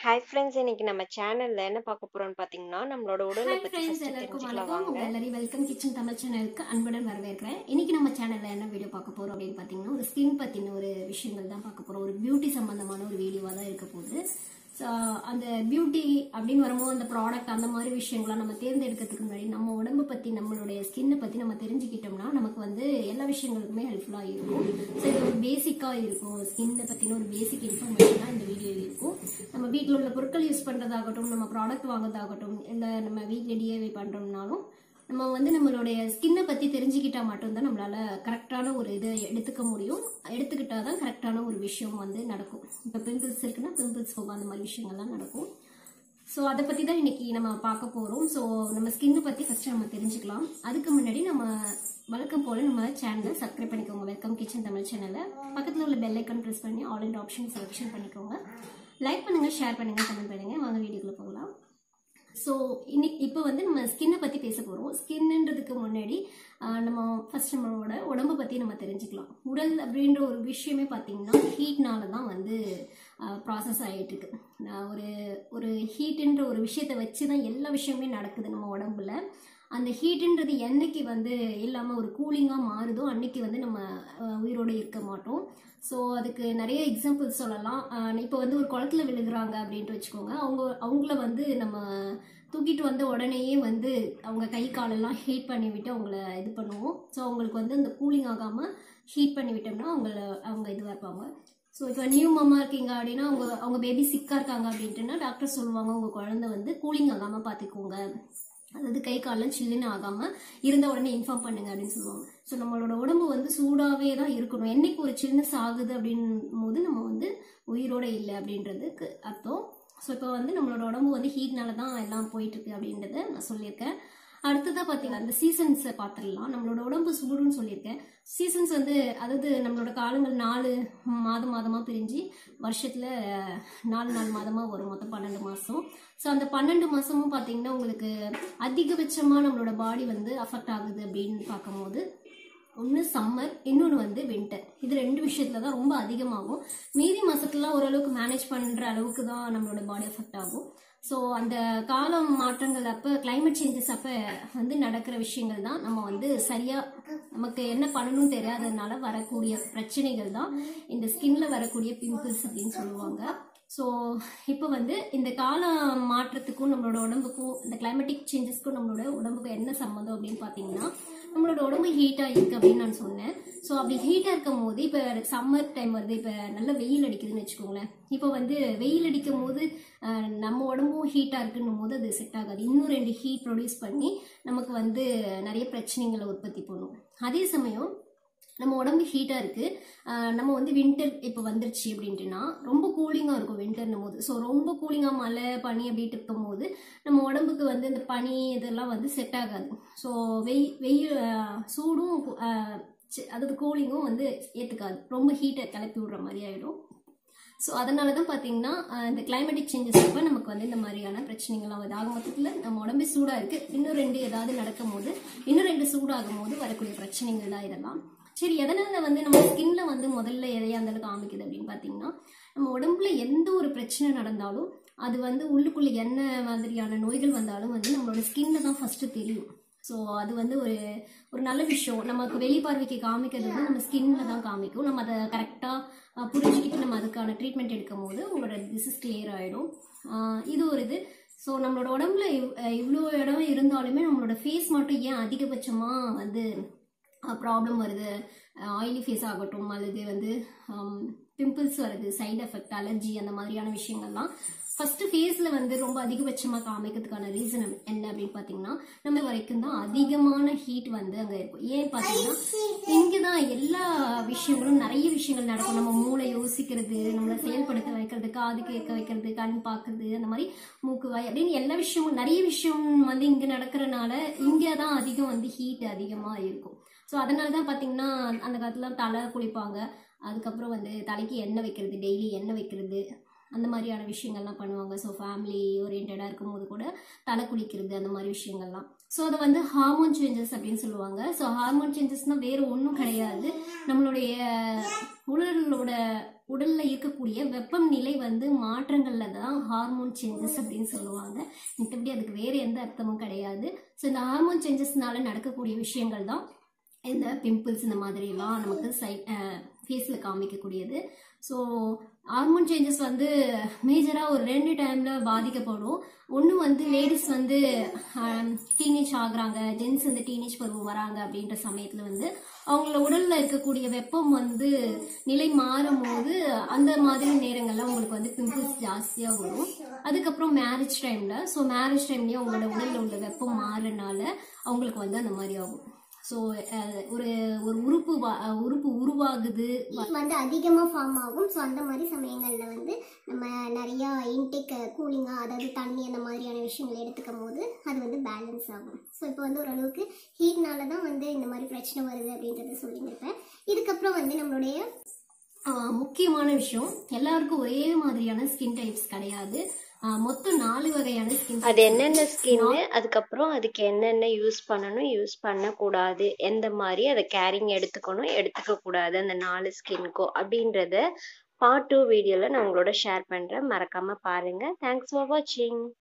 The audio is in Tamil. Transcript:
ஹாய் ஃப்ரெண்ட்ஸ் இன்னைக்கு நம்ம சேனல்ல என்ன பார்க்க போறோம்னு பாத்தீங்கன்னா நம்மளோட உடலை ஹாய் பத்தி ஃப்ரெண்ட்ஸ் ஃபர்ஸ்ட் எல்லாருக்கும் தெரிஞ்சுக்கலாம் வணக்கம் வாங்க உங்க எல்லாரையும் வெல்கம் கிச்சன் தமிழ் சேனலுக்கு அன்புடன் வரவேற்கிறேன் இன்னைக்கு நம்ம சேனல்ல என்ன வீடியோ பார்க்க போறோம் அப்படின்னு பாத்தீங்கன்னா ஒரு ஸ்கின் பத்தின ஒரு விஷயங்கள் தான் பார்க்க போறோம் ஒரு பியூட்டி சம்பந்தமான ஒரு வீடியோவா தான் இருக்க போகுது ஸோ அந்த பியூட்டி அப்படின்னு வரும்போது அந்த ப்ராடக்ட் அந்த மாதிரி விஷயங்கள்லாம் நம்ம தேர்ந்தெடுக்கிறதுக்கு முன்னாடி நம்ம உடம்பு பத்தி நம்மளுடைய ஸ்கின்னை பத்தி நம்ம தெரிஞ்சுக்கிட்டோம்னா நமக்கு வந்து எல்லா விஷயங்களுக்குமே ஹெல்ப்ஃபுல்லா இருக்கும் ஸோ இது ஒரு பேசிக்கா இருக்கும் ஸ்கின்னை பத்தின ஒரு பேசிக் இன்ஃபர்மேஷன் தான் இந்த வீடியோ இருக்கும் நம்ம வீட்டில் உள்ள பொருட்கள் யூஸ் பண்றதாகட்டும் நம்ம ப்ராடக்ட் வாங்குறதாகட்டும் இல்லை நம்ம வீட்டில் டிஏவை பண்றோம்னாலும் நம்ம வந்து நம்மளுடைய ஸ்கின்னை பத்தி தெரிஞ்சுக்கிட்டா மட்டும்தான் நம்மளால கரெக்டான ஒரு இதை எடுத்துக்க முடியும் எடுத்துக்கிட்டா தான் கரெக்டான ஒரு விஷயம் வந்து நடக்கும் இப்போ பிம்பிள்ஸ் இருக்குன்னா பிம்பிள்ஸ் போகும் அந்த மாதிரி விஷயங்கள்லாம் நடக்கும் ஸோ அதை பற்றி தான் இன்னைக்கு நம்ம பார்க்க போகிறோம் ஸோ நம்ம ஸ்கின்னை பற்றி ஃபஸ்ட்டு நம்ம தெரிஞ்சுக்கலாம் அதுக்கு முன்னாடி நம்ம வழக்கம் போல் நம்ம சேனலை சப்ஸ்கிரைப் பண்ணிக்கோங்க வெல்கம் கிச்சன் தமிழ் சேனலை பக்கத்தில் உள்ள பெல் ஐக்கன் ப்ரெஸ் பண்ணி ஆல் இண்ட் ஆப்ஷன் செலெக்ஷன் பண்ணிக்கோங்க லைக் பண்ணுங்கள் ஷேர் பண்ணுங்கள் கமெண்ட் பண்ணுங்கள் வாங்க வீடியோக்குள்ளே போகலாம் ஸோ இன்னைக்கு இப்போ வந்து நம்ம ஸ்கின்னை பற்றி பேச போகிறோம் ஸ்கின்ன்றதுக்கு முன்னாடி ஆஹ், நம்ம ஃபர்ஸ்ட் நம்மளோட உடம்பை பற்றி நம்ம தெரிஞ்சுக்கலாம் உடல் அப்படின்ற ஒரு விஷயமே பார்த்தீங்கன்னா ஹீட்னால தான் வந்து ப்ராசஸ் ஆகிட்டு இருக்கு நான் ஒரு ஒரு ஹீட்டுன்ற ஒரு விஷயத்தை வச்சு தான் எல்லா விஷயமே நடக்குது நம்ம உடம்புல அந்த ஹீட்டுன்றது என்னைக்கு வந்து இல்லாமல் ஒரு கூலிங்காக மாறுதோ அன்னைக்கு வந்து நம்ம ஆஹ், உயிரோடு இருக்க மாட்டோம் ஸோ அதுக்கு நிறைய எக்ஸாம்பிள்ஸ் சொல்லலாம் இப்போ வந்து ஒரு குளத்துல விழுகுறாங்க அப்படின்ட்டு வச்சுக்கோங்க அவங்க அவங்கள வந்து நம்ம தூக்கிட்டு வந்த உடனேயே வந்து அவங்க கை காலெல்லாம் ஹீட் பண்ணி விட்டு அவங்கள இது பண்ணுவோம் ஸோ அவங்களுக்கு வந்து அந்த கூலிங் ஆகாமல் ஹீட் பண்ணி விட்டோம்னா அவங்கள அவங்க இதுவாக இருப்பாங்க ஸோ இப்போ நியூ மாமா இருக்கீங்க அப்படின்னா அவங்க அவங்க பேபி சிக்காக இருக்காங்க அப்படின்ட்டுனா டாக்டர் சொல்லுவாங்க உங்கள் குழந்தை வந்து கூலிங் ஆகாமல் பார்த்துக்கோங்க அதாவது கை காலெல்லாம் சில்லுன்னு ஆகாம இருந்த உடனே இன்ஃபார்ம் பண்ணுங்க அப்படின்னு சொல்லுவாங்க ஸோ நம்மளோட உடம்பு வந்து சூடாவே தான் இருக்கணும் என்னைக்கு ஒரு சில்னஸ் ஆகுது அப்படின் போது நம்ம வந்து உயிரோட இல்லை அப்படின்றதுக்கு அர்த்தம் ஸோ இப்போ வந்து நம்மளோட உடம்பு வந்து ஹீட்னால தான் எல்லாம் போயிட்டு இருக்கு அப்படின்றத நான் சொல்லியிருக்கேன் அடுத்ததாக பார்த்தீங்கன்னா அந்த சீசன்ஸை பார்த்துடலாம் நம்மளோட உடம்பு சூடுன்னு சொல்லியிருக்கேன் சீசன்ஸ் வந்து அதாவது நம்மளோட காலங்கள் நாலு மாதம் மாதமாக பிரிஞ்சு வருஷத்தில் நாலு நாலு மாதமாக வரும் மொத்தம் பன்னெண்டு மாதம் ஸோ அந்த பன்னெண்டு மாதமும் பார்த்தீங்கன்னா உங்களுக்கு அதிகபட்சமாக நம்மளோட பாடி வந்து அஃபெக்ட் ஆகுது அப்படின்னு பார்க்கும்போது ஒன்று சம்மர் இன்னொன்று வந்து வின்டர் இது ரெண்டு விஷயத்துல தான் ரொம்ப அதிகமாகும் மீதி மாசத்துலாம் ஓரளவுக்கு மேனேஜ் பண்ணுற அளவுக்கு தான் நம்மளோட பாடி அஃபெக்ட் ஆகும் ஸோ அந்த காலம் மாற்றங்கள் அப்போ climate சேஞ்சஸ் அப்போ வந்து நடக்கிற விஷயங்கள் தான் நம்ம வந்து சரியாக நமக்கு என்ன பண்ணணும்னு தெரியாததுனால வரக்கூடிய பிரச்சனைகள் தான் இந்த ஸ்கின்ல வரக்கூடிய பிம்பிள்ஸ் அப்படின்னு சொல்லுவாங்க ஸோ இப்போ வந்து இந்த கால மாற்றத்துக்கும் நம்மளோட உடம்புக்கும் இந்த கிளைமேட்டிக் சேஞ்சஸ்க்கும் நம்மளோட உடம்புக்கும் என்ன சம்மந்தம் அப்படின்னு பார்த்தீங்கன்னா நம்மளோட உடம்பு ஹீட்டாக இருக்கு அப்படின்னு நான் சொன்னேன் ஸோ அப்படி ஹீட்டாக இருக்கும் போது இப்போ சம்மர் டைம் வருது இப்போ நல்ல வெயில் அடிக்குதுன்னு வச்சுக்கோங்களேன் இப்போ வந்து வெயில் அடிக்கும் போது அஹ், நம்ம உடம்பும் ஹீட்டாக இருக்குன்னும் போது அது செட் ஆகாது இன்னும் ரெண்டு ஹீட் ப்ரொடியூஸ் பண்ணி நமக்கு வந்து நிறைய பிரச்சனைகளை உற்பத்தி பண்ணும் அதே சமயம் நம்ம உடம்பு ஹீட்டாக இருக்குது நம்ம வந்து வின்டர் இப்போ வந்துருச்சு அப்படின்ட்டுனா ரொம்ப கூலிங்காக இருக்கும் வின்டர்னும் போது ஸோ ரொம்ப கூலிங்காக மழை பனி அப்படின்ட்டு இருக்கும் போது நம்ம உடம்புக்கு வந்து இந்த பனி இதெல்லாம் வந்து செட் ஆகாது ஸோ வெய் வெயில் அஹ், சூடும் அஹ், சி- அதாவது கூலிங்கும் வந்து ஏற்றுக்காது ரொம்ப ஹீட்டை கிளப்பி விடுற மாதிரி ஆகிடும் ஸோ அதனால தான் பார்த்தீங்கன்னா அஹ், இந்த கிளைமேட்டிக் சேஞ்சஸ் அப்போ நமக்கு வந்து இந்த மாதிரியான பிரச்சனைகள்லாம் வருது ஆக மொத்தத்தில் நம்ம உடம்பே சூடாக இருக்குது இன்னும் ரெண்டு ஏதாவது நடக்கும் போது இன்னும் ரெண்டு சூடாகும் போது வரக்கூடிய பிரச்சனைகள் தான் இதெல்லாம் சரி எதனால வந்து நம்ம ஸ்கின்ல வந்து முதல்ல எதையா இருந்தாலும் காமிக்குது அப்படின்னு பார்த்தீங்கன்னா நம்ம உடம்புல எந்த ஒரு பிரச்சனை நடந்தாலும் அது வந்து உள்ளுக்குள்ள என்ன மாதிரியான நோய்கள் வந்தாலும் வந்து நம்மளோட ஸ்கின்ல தான் ஃபர்ஸ்ட் தெரியும் ஸோ அது வந்து ஒரு ஒரு நல்ல விஷயம் நமக்கு வெளிப்பார்வைக்கு காமிக்கிறது வந்து நம்ம ஸ்கின்ல தான் காமிக்கும் நம்ம அதை கரெக்டாக புரிஞ்சுக்கிட்டு நம்ம அதுக்கான ட்ரீட்மெண்ட் எடுக்கும் போது உங்களோட டிசீஸ் கிளியர் ஆகிடும் இது ஒரு இது ஸோ நம்மளோட உடம்புல இவ்- அஹ் இவ்வளோ இடம் இருந்தாலுமே நம்மளோட ஃபேஸ் மட்டும் ஏன் அதிகபட்சமாக வந்து ப்ராப்ளம் வருது ஆயிலி ஃபேஸ் ஆகட்டும் அல்லது வந்து பிம்பிள்ஸ் வருது சைடு எஃபெக்ட் அலர்ஜி அந்த மாதிரியான விஷயங்கள்லாம் ஃபர்ஸ்ட் ஃபேஸ்ல வந்து ரொம்ப அதிகபட்சமா காமிக்கிறதுக்கான ரீசன் என்ன அப்படின்னு பாத்தீங்கன்னா நம்ம வரைக்கும் தான் அதிகமான ஹீட் வந்து அங்க இருக்கும் ஏன் பாத்தீங்கன்னா இங்கதான் எல்லா விஷயங்களும் நிறைய விஷயங்கள் நடக்கும் நம்ம மூளை யோசிக்கிறது நம்மளை செயல்படுத்த வைக்கிறது காது கேட்க வைக்கிறது கண் பார்க்கறது அந்த மாதிரி மூக்கு வாய் அப்படின்னு எல்லா விஷயமும் நிறைய விஷயம் வந்து இங்க நடக்கிறனால இங்க தான் அதிகம் வந்து ஹீட் அதிகமா இருக்கும் ஸோ அதனால தான் பார்த்தீங்கன்னா அந்த காலத்துல தலை குளிப்பாங்க அதுக்கப்புறம் வந்து தலைக்கு எண்ணெய் வைக்கிறது டெய்லி எண்ணெய் வைக்கிறது அந்த மாதிரியான விஷயங்கள்லாம் பண்ணுவாங்க ஸோ ஃபேமிலி ஓரியன்டாக இருக்கும்போது கூட தலை குளிக்கிறது அந்த மாதிரி விஷயங்கள்லாம் ஸோ அதை வந்து ஹார்மோன் சேஞ்சஸ் அப்படின்னு சொல்லுவாங்க ஸோ ஹார்மோன் சேஞ்சஸ்னால் வேறு ஒன்றும் கிடையாது நம்மளுடைய உடலோட உடல்ல இருக்கக்கூடிய வெப்பநிலை வந்து மாற்றங்கள்ல தான் ஹார்மோன் சேஞ்சஸ் அப்படின்னு சொல்லுவாங்க மற்றபடி அதுக்கு வேற எந்த அர்த்தமும் கிடையாது ஸோ இந்த ஹார்மோன் சேஞ்சஸ்னால நடக்கக்கூடிய விஷயங்கள் தான் இந்த பிம்பிள்ஸ் இந்த மாதிரிலாம் நமக்கு சை ஃபேஸில் காமிக்கக்கூடியது ஸோ ஹார்மோன் சேஞ்சஸ் வந்து மேஜராக ஒரு ரெண்டு டைமில் பாதிக்கப்படும் ஒன்று வந்து லேடிஸ் வந்து டீனேஜ் ஆகுறாங்க ஜென்ஸ் வந்து டீனேஜ் பருவம் வராங்க அப்படின்ற சமயத்தில் வந்து அவங்கள உடலில் இருக்கக்கூடிய வெப்பம் வந்து நிலை மாறும் போது அந்த மாதிரி நேரங்களில் உங்களுக்கு வந்து பிம்பிள்ஸ் ஜாஸ்தியாக வரும் அதுக்கப்புறம் மேரேஜ் டைமில் ஸோ மேரேஜ் டைம்லேயும் அவங்களோட உடலில் உள்ள வெப்பம் மாறுறனால அவங்களுக்கு வந்து அந்த மாதிரி ஆகும் ஸோ ஒரு ஒரு உறுப்பு வா- அஹ் உறுப்பு உருவாகுது வந்து அதிகமாக ஃபார்ம் ஆகும் ஸோ அந்த மாதிரி சமயங்களில் வந்து நம்ம நிறையா இன்டேக் கூலிங்காக அதாவது தண்ணி அந்த மாதிரியான விஷயங்கள் எடுத்துக்கும் போது அது வந்து பேலன்ஸ் ஆகும் ஸோ இப்போ வந்து ஓரளவுக்கு ஹீட்னால தான் வந்து இந்த மாதிரி பிரச்சனை வருது அப்படின்றத சொல்லியிருப்பேன் இதுக்கப்புறம் வந்து நம்மளுடைய ஆஹ் முக்கியமான விஷயம் எல்லாருக்கும் ஒரே மாதிரியான ஸ்கின் டைப்ஸ் கிடையாது ஆஹ் மொத்தம் நாலு வகையான ஸ்கின் அது என்னென்ன ஸ்கின்னு அதுக்கப்புறம் அதுக்கு என்னென்ன யூஸ் பண்ணணும் யூஸ் பண்ணக்கூடாது எந்த மாதிரி அதை கேரிங் எடுத்துக்கணும் எடுத்துக்க கூடாது அந்த நாலு ஸ்கின்க்கும் அப்படின்றத பார்ட் டூ வீடியோவில் நான் உங்களோட ஷேர் பண்ணுறேன் மறக்காம பாருங்க தேங்க்ஸ் ஃபார் வாட்சிங்